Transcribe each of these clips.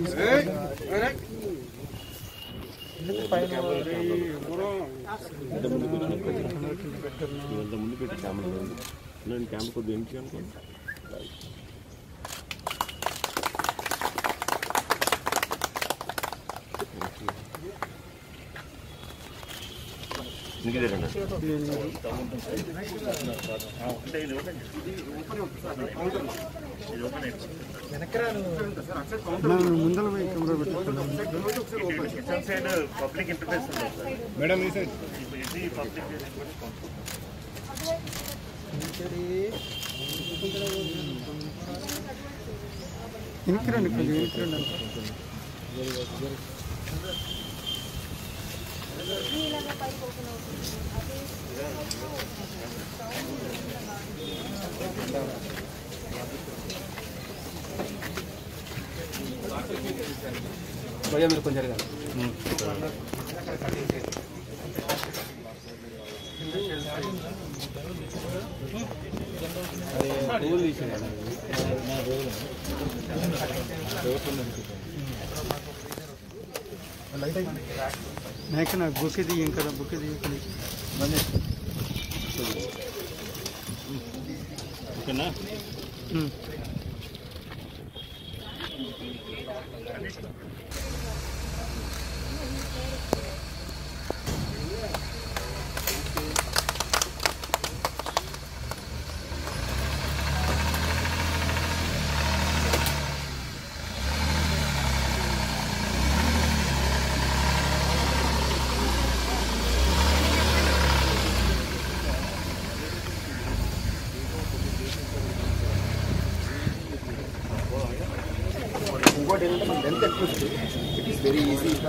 ఇదంతా ముందు పెట్టి కెమెరా లేదు నేను కెమెరా కొద్దిగా ఇంటికి అనుకోండి ఇంకే రండి ముందర పోయి కెమెరా పెట్టుకున్నాం పబ్లిక్ ఇంటర్ఫేస్ మేడం ఈ సైడ్ ఇది పబ్లిక్ వెనక్కి రండి కొంచెం వెనక్కి రండి భయ్యా మీరు కొంచెం జరగాలి నాయక నాకు బుక్ తీయం కదా బుక్ తీయకండి ఓకేనా ఉమ్. ఇంకోటి ఏంటంటే మన లెంత్ ఎక్కువ వస్తుంది ఇట్ ఈస్ వెరీ ఈజీగా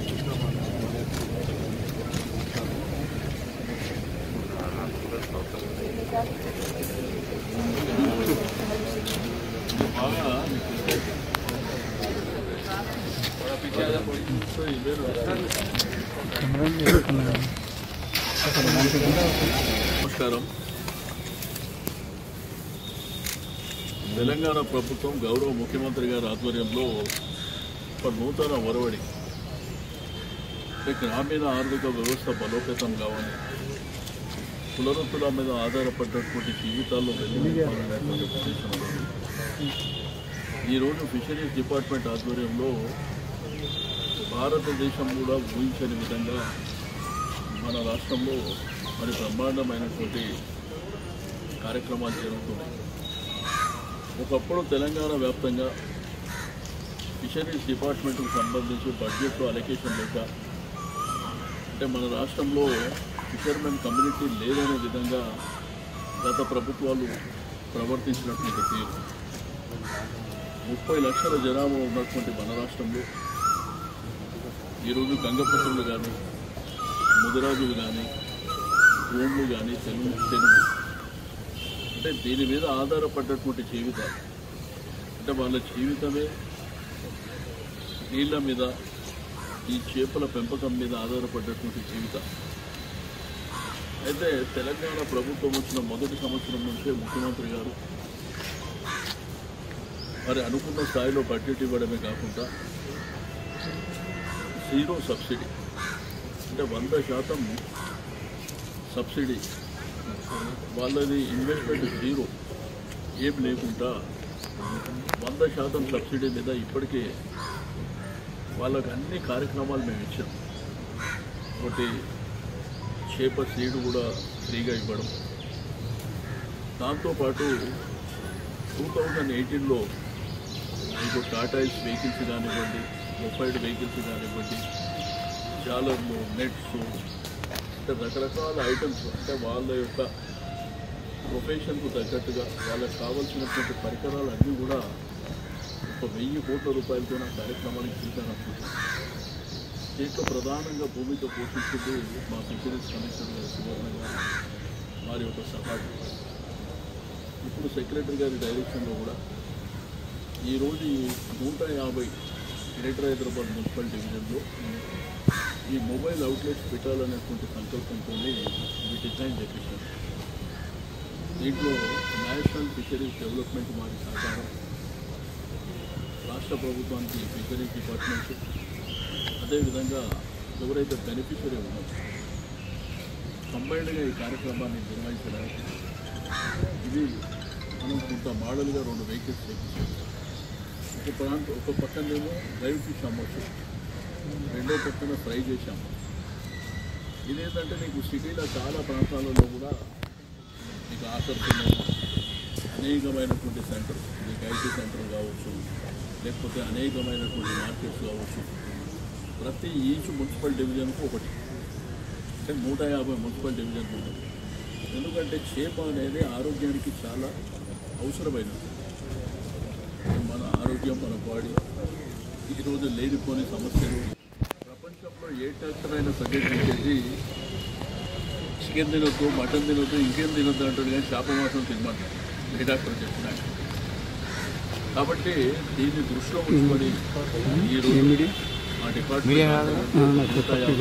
కెమెరా పెట్టుకున్నాను నమస్కారం తెలంగాణ ప్రభుత్వం గౌరవ ముఖ్యమంత్రి గారి ఆధ్వర్యంలో ఒక నూతన ఒరవడి అంటే గ్రామీణ ఆర్థిక వ్యవస్థ బలోపేతం కావాలి కులవృత్తుల మీద ఆధారపడ్డటువంటి జీవితాల్లో వెలుగునివ్వాలనేటువంటి ఉద్దేశంతో ఈరోజు ఫిషరీస్ డిపార్ట్మెంట్ ఆధ్వర్యంలో భారతదేశం కూడా ఊహించని విధంగా మన రాష్ట్రంలో మరి బ్రహ్మాండమైనటువంటి కార్యక్రమాలు జరుగుతున్నాయి ఒకప్పుడు తెలంగాణ వ్యాప్తంగా ఫిషరీస్ డిపార్ట్మెంట్కు సంబంధించి బడ్జెట్లో అలొకేషన్ లేక అంటే మన రాష్ట్రంలో ఫిషర్మెన్ కమ్యూనిటీ లేదనే విధంగా గత ప్రభుత్వాలు ప్రవర్తించినటువంటి తీరు ముప్పై లక్షల జనాభా ఉన్నటువంటి మన రాష్ట్రంలో ఈరోజు గంగపుత్రులు కానీ ముదిరాజులు కానీ గోండ్లు కానీ తెలుగు తెలుగు అంటే దీని మీద ఆధారపడ్డటువంటి జీవితాలు అంటే వాళ్ళ జీవితమే నీళ్ళ మీద ఈ చేపల పెంపకం మీద ఆధారపడ్డటువంటి జీవితం అయితే తెలంగాణ ప్రభుత్వం వచ్చిన మొదటి సంవత్సరం నుంచే ముఖ్యమంత్రి గారు మరి అనుకున్న స్థాయిలో బడ్జెట్ ఇవ్వడమే కాకుండా జీరో సబ్సిడీ అంటే వంద శాతం సబ్సిడీ వాళ్ళది ఇన్వెస్ట్మెంట్ జీరో ఏం లేకుండా వంద శాతం సబ్సిడీ మీద ఇప్పటికే వాళ్ళకి అన్ని కార్యక్రమాలు మేము ఇచ్చాం ఒకటి చేప సీడ్ కూడా ఫ్రీగా ఇవ్వడం దాంతోపాటు టూ థౌజండ్ ఎయిటీన్లో మీకు టాటాయిస్ వెహికల్స్ కానివ్వండి మొబైల్ వెహికల్స్ కానివ్వండి జాలర్లు నెట్స్ అంటే రకరకాల ఐటమ్స్ అంటే వాళ్ళ యొక్క ప్రొఫెషన్కు తగ్గట్టుగా వాళ్ళకి కావాల్సినటువంటి పరికరాలు అన్నీ కూడా ఒక వెయ్యి కోట్ల రూపాయలతో ఆ కార్యక్రమానికి చూశారనుకుంటున్నాను దీంట్లో ప్రధానంగా భూమిక పోషించింది మా ఫిషరీస్ కమిషనర్ గారు సువర్ణ గారు వారి యొక్క సహాయం ఇప్పుడు సెక్రటరీ గారి డైరెక్షన్లో కూడా ఈరోజు ఈ నూట యాభై గ్రేటర్ హైదరాబాద్ మున్సిపల్ డివిజన్లో ఈ మొబైల్ అవుట్లెట్స్ పెట్టాలనేటువంటి సంకల్పంతో ఇవి డిజైన్ చేపించారు దీంట్లో నేషనల్ ఫిషరీస్ డెవలప్మెంట్ వారి సహకారం రాష్ట్ర ప్రభుత్వానికి ఫిషరీస్ డిపార్ట్మెంట్ అదేవిధంగా ఎవరైతే బెనిఫిషరీ ఉన్నారో కంబైన్డ్గా ఈ కార్యక్రమాన్ని నిర్వహించడానికి ఇది మనం కొంత మోడల్గా రెండు వెహికల్స్ చేపించాం ఒక ప్రాంతం ఒక పక్కనేమో డ్రైవ్ ఫిష్ అమ్మొచ్చు రెండో పక్కన ఫ్రై చేసాము ఇదేంటంటే నీకు సిటీలో చాలా ప్రాంతాలలో కూడా నీకు ఆకర్షణ అనేకమైనటువంటి సెంటర్ నీకు ఐటీ సెంటర్ కావచ్చు లేకపోతే అనేకమైనటువంటి మార్కెట్స్ కావచ్చు ప్రతి ఈచ్ మున్సిపల్ డివిజన్కు ఒకటి అంటే నూట యాభై మున్సిపల్ డివిజన్ ఉంటుంది ఎందుకంటే చేప అనేది ఆరోగ్యానికి చాలా అవసరమైనది మన ఆరోగ్యం మన బాడీ ఈరోజు లేనిపోని సమస్యలు ప్రపంచంలో ఏ డాక్టర్ అయినా సజెస్ట్ చేసేది చికెన్ తినొద్దు మటన్ తినొద్దు ఇంకేం తినొద్దు అంటాడు కానీ చేప మాత్రం తినమంటాడు ఏ డాక్టర్ చెప్పినాక కాబట్టి దీన్ని దృష్టిలో ఉంచుకొని ఈరోజు మా డిపార్ట్మెంట్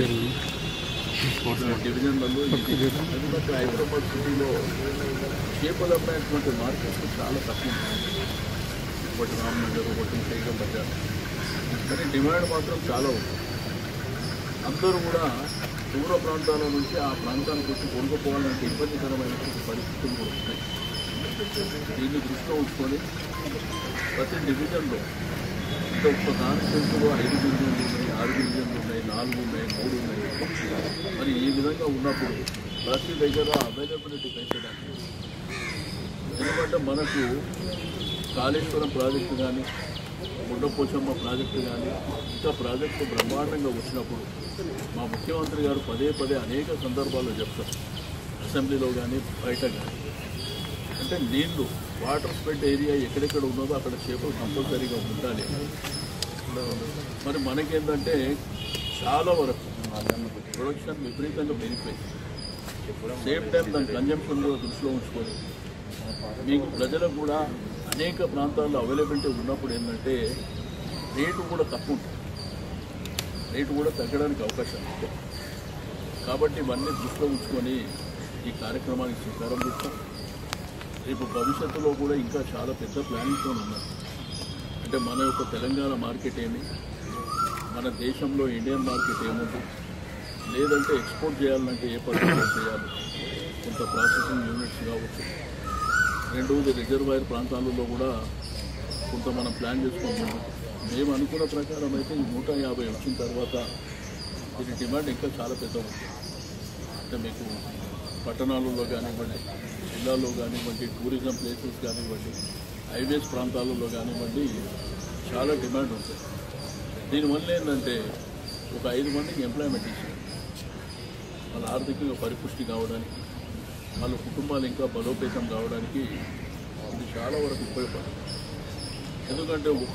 డివిజన్లలో ఇది ఎందుకంటే హైదరాబాద్ సిటీలో చేపలు అమ్మాయినటువంటి మార్కెట్ చాలా తక్కువ ఒకటి రామ్నగర్ ఒకటి శేఖర్ బజార్ కానీ డిమాండ్ మాత్రం చాలా ఉంది అందరూ కూడా దూర ప్రాంతాల నుంచి ఆ ప్రాంతానికి వచ్చి కొనుక్కోవాలంటే ఇబ్బందికరమైనటువంటి పరిస్థితులు కూడా ఉన్నాయి దీన్ని దృష్టిలో ఉంచుకొని ప్రతి డివిజన్లో అంటే ఒక్క కాన్స్టిట్యూన్సీలో ఐదు డివిజన్లు ఉన్నాయి ఆరు డివిజన్లు ఉన్నాయి నాలుగు ఉన్నాయి మూడు ఉన్నాయి మరి ఈ విధంగా ఉన్నప్పుడు ప్రతి దగ్గర అవైలబిలిటీ పెంచడానికి ఎందుకంటే మనకు కాళేశ్వరం ప్రాజెక్టు కానీ గుండపోచమ్మ ప్రాజెక్టు కానీ ఇంకా ప్రాజెక్టు బ్రహ్మాండంగా వచ్చినప్పుడు మా ముఖ్యమంత్రి గారు పదే పదే అనేక సందర్భాల్లో చెప్తారు అసెంబ్లీలో కానీ బయట కానీ అంటే నీళ్లు వాటర్ స్ప్రెడ్ ఏరియా ఎక్కడెక్కడ ఉన్నదో అక్కడ చేపలు కంపల్సరీగా ఉండాలి మరి మనకేంటంటే చాలా వరకు ప్రొడక్షన్ విపరీతంగా పెరిగిపోయింది సేమ్ టైం దాని కన్జంప్షన్ కూడా దృష్టిలో ఉంచుకొని మీకు ప్రజలకు కూడా అనేక ప్రాంతాల్లో అవైలబిలిటీ ఉన్నప్పుడు ఏంటంటే రేటు కూడా తక్కువ ఉంటుంది రేటు కూడా తగ్గడానికి అవకాశం ఉంది కాబట్టి ఇవన్నీ దృష్టిలో ఉంచుకొని ఈ కార్యక్రమానికి శ్రీకారం చుట్టాం రేపు భవిష్యత్తులో కూడా ఇంకా చాలా పెద్ద ప్లానింగ్తో ఉన్నారు అంటే మన యొక్క తెలంగాణ మార్కెట్ ఏమి మన దేశంలో ఇండియన్ మార్కెట్ ఏముంది లేదంటే ఎక్స్పోర్ట్ చేయాలంటే ఏ పద్ధతిలో చేయాలి కొంత ప్రాసెసింగ్ యూనిట్స్ కావచ్చు రెండవది రిజర్వాయర్ ప్రాంతాలలో కూడా కొంత మనం ప్లాన్ చేసుకుంటున్నాం మేము అనుకున్న ప్రకారం అయితే ఈ నూట యాభై వచ్చిన తర్వాత దీని డిమాండ్ ఇంకా చాలా పెద్ద ఉంది అంటే మీకు పట్టణాలలో కానివ్వండి జిల్లాల్లో కానివ్వండి టూరిజం ప్లేసెస్ కానివ్వండి హైవేస్ ప్రాంతాలలో కానివ్వండి చాలా డిమాండ్ ఉంటుంది దీనివల్ల ఏంటంటే ఒక ఐదు మందికి ఎంప్లాయ్మెంట్ ఇచ్చింది వాళ్ళ ఆర్థికంగా పరిపుష్టి కావడానికి వాళ్ళ కుటుంబాలు ఇంకా బలోపేతం కావడానికి ఇది చాలా వరకు ఉపయోగపడుతుంది ఎందుకంటే ఒక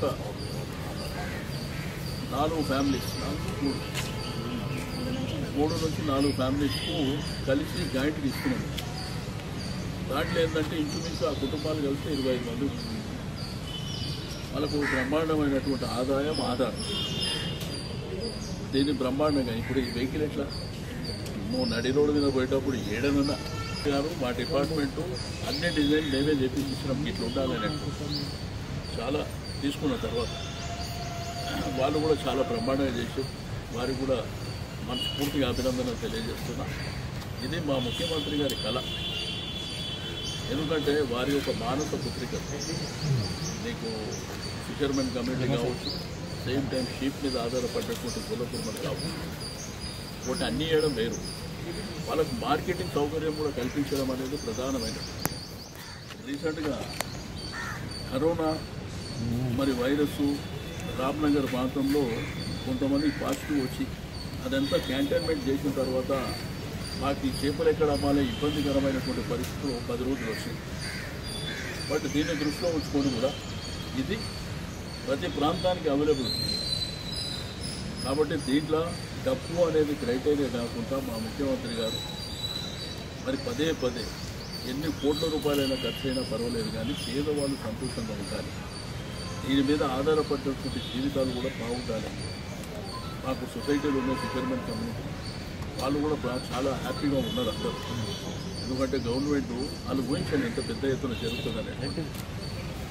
నాలుగు ఫ్యామిలీస్ నాలుగు మూడు మూడు నుంచి నాలుగు ఫ్యామిలీస్కు కలిసి జాయింట్గా ఇస్తున్నాం దాంట్లో ఏంటంటే ఇంచుమించు ఆ కుటుంబాలు కలిసి ఇరవై ఐదు మంది ఉన్నారు. వాళ్ళకు బ్రహ్మాండమైనటువంటి ఆదాయం ఆధారం దీన్ని బ్రహ్మాండంగా ఇప్పుడు ఈ వెహికల్ ఎట్లా నువ్వు నడి రోడ్డు మీద పోయేటప్పుడు ఏడనన్నా గారు మా డిపార్ట్మెంటు అన్ని డిజైన్ మేమే చేపించినాం ఇట్లా ఉండాలని చాలా తీసుకున్న తర్వాత వాళ్ళు కూడా చాలా బ్రహ్మాండంగా చేసి వారికి కూడా మనస్ఫూర్తిగా అభినందన తెలియజేస్తున్నా ఇది మా ముఖ్యమంత్రి గారి కళ ఎందుకంటే వారి యొక్క మానస పుత్రిక నీకు ఫిషర్మెన్ కమ్యూనిటీ కావచ్చు సేమ్ టైం షీప్ మీద ఆధారపడ్డటువంటి కుల కుర్మలు కావచ్చు ఒకటి అన్ని చేయడం వేరు వాళ్ళకు మార్కెటింగ్ సౌకర్యం కూడా కల్పించడం అనేది ప్రధానమైనది రీసెంట్గా కరోనా మరి వైరస్ రామ్నగర్ ప్రాంతంలో కొంతమంది పాజిటివ్ వచ్చి అదంతా క్యాంటైన్మెంట్ చేసిన తర్వాత మాకు ఈ చేపలు ఎక్కడ అమ్మాలి ఇబ్బందికరమైనటువంటి పరిస్థితులు ఒక పది రోజులు వచ్చింది బట్ దీన్ని దృష్టిలో ఉంచుకొని కూడా ఇది ప్రతి ప్రాంతానికి అవైలబుల్ ఉంది కాబట్టి దీంట్లో డబ్బు అనేది క్రైటీరియా కాకుండా మా ముఖ్యమంత్రి గారు మరి పదే పదే ఎన్ని కోట్ల రూపాయలైనా ఖర్చు అయినా పర్వాలేదు కానీ పేదవాళ్ళు సంతోషంగా ఉండాలి దీని మీద ఆధారపడినటువంటి జీవితాలు కూడా బాగుండాలి మాకు సొసైటీలో ఉన్న ఫిషర్మెన్ కమ్యూనిటీ వాళ్ళు కూడా బా- చాలా హ్యాపీగా ఉన్నారు అందరూ ఎందుకంటే గవర్నమెంట్ వాళ్ళు ఊహించండి ఎంత పెద్ద ఎత్తున జరుగుతుందని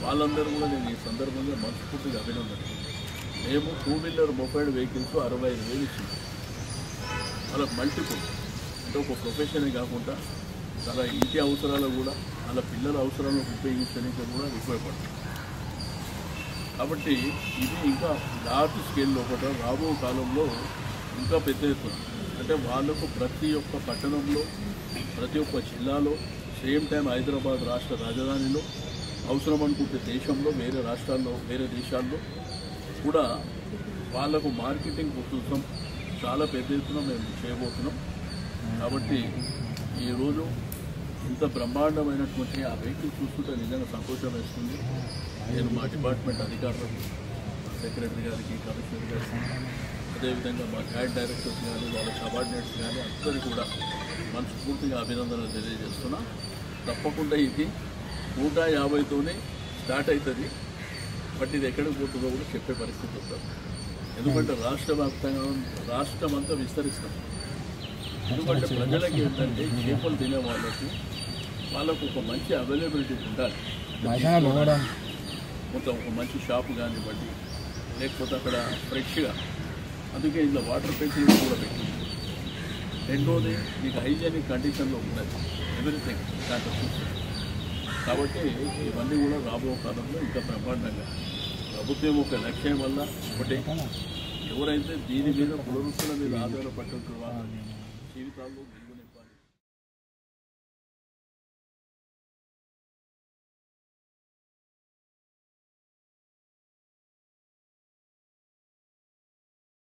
వాళ్ళందరూ కూడా నేను ఈ సందర్భంగా మనస్ఫూర్తిగా అభినందన మేము టూ వీలర్ మొబైల్ వెహికల్స్ అరవై ఐదు వేలు ఇచ్చింది వాళ్ళకి మల్టిపుల్ అంటే ఒక ప్రొఫెషనే కాకుండా చాలా ఇంటి అవసరాలు కూడా వాళ్ళ పిల్లల అవసరాలకు ఉపయోగించడానికి కూడా ఉపయోగపడుతుంది కాబట్టి ఇది ఇంకా లార్జ్ స్కేల్లో కూడా రాబో కాలంలో ఇంకా పెద్ద ఎత్తున అంటే వాళ్ళకు ప్రతి ఒక్క పట్టణంలో ప్రతి ఒక్క జిల్లాలో సేమ్ టైం హైదరాబాద్ రాష్ట్ర రాజధానిలో అవసరం అనుకుంటే దేశంలో వేరే రాష్ట్రాల్లో వేరే దేశాల్లో కూడా వాళ్ళకు మార్కెటింగ్ కోసం చాలా పెద్ద ఎత్తున మేము చేయబోతున్నాం కాబట్టి ఈరోజు ఇంత బ్రహ్మాండమైనటువంటి ఆ వెహికల్ చూస్తుంటే నిజంగా సంతోషం వేస్తుంది నేను మా డిపార్ట్మెంట్ అధికారులకు సెక్రటరీ గారికి కమిషనర్ గారికి అదేవిధంగా మా జాయింట్ డైరెక్టర్స్ కానీ వాళ్ళ సబార్డినేట్స్ కానీ అందరికీ కూడా మనస్ఫూర్తిగా అభినందనలు తెలియజేస్తున్నా తప్పకుండా ఇది నూట యాభైతోనే స్టార్ట్ అవుతుంది బట్ ఇది ఎక్కడికి పోతుందో కూడా చెప్పే పరిస్థితి ఉంటుంది ఎందుకంటే రాష్ట్ర వ్యాప్తంగా రాష్ట్రం అంతా విస్తరిస్తాం ఎందుకంటే ప్రజలకి ఏంటంటే చేపలు తినే వాళ్ళకు వాళ్ళకు ఒక మంచి అవైలబిలిటీ ఉండాలి కొంత ఒక మంచి షాప్ కానివ్వండి లేకపోతే అక్కడ ఫ్రెష్గా అందుకే ఇందులో వాటర్ ఫెసిలిటీ కూడా పెట్టింది రెండోది మీకు హైజీనిక్ కండిషన్లో ఉన్నది ఎవ్రీథింగ్ దాంట్లో చూస్తే కాబట్టి ఇవన్నీ కూడా రాబో కాలంలో ఇంకా బ్రహ్మాండంగా ప్రభుత్వం ఒక లక్ష్యం వల్ల ఒకటి ఎవరైతే దీని మీద పునరుద్ధరణ మీద ఆధారపడ్డ వాళ్ళ జీవితాల్లో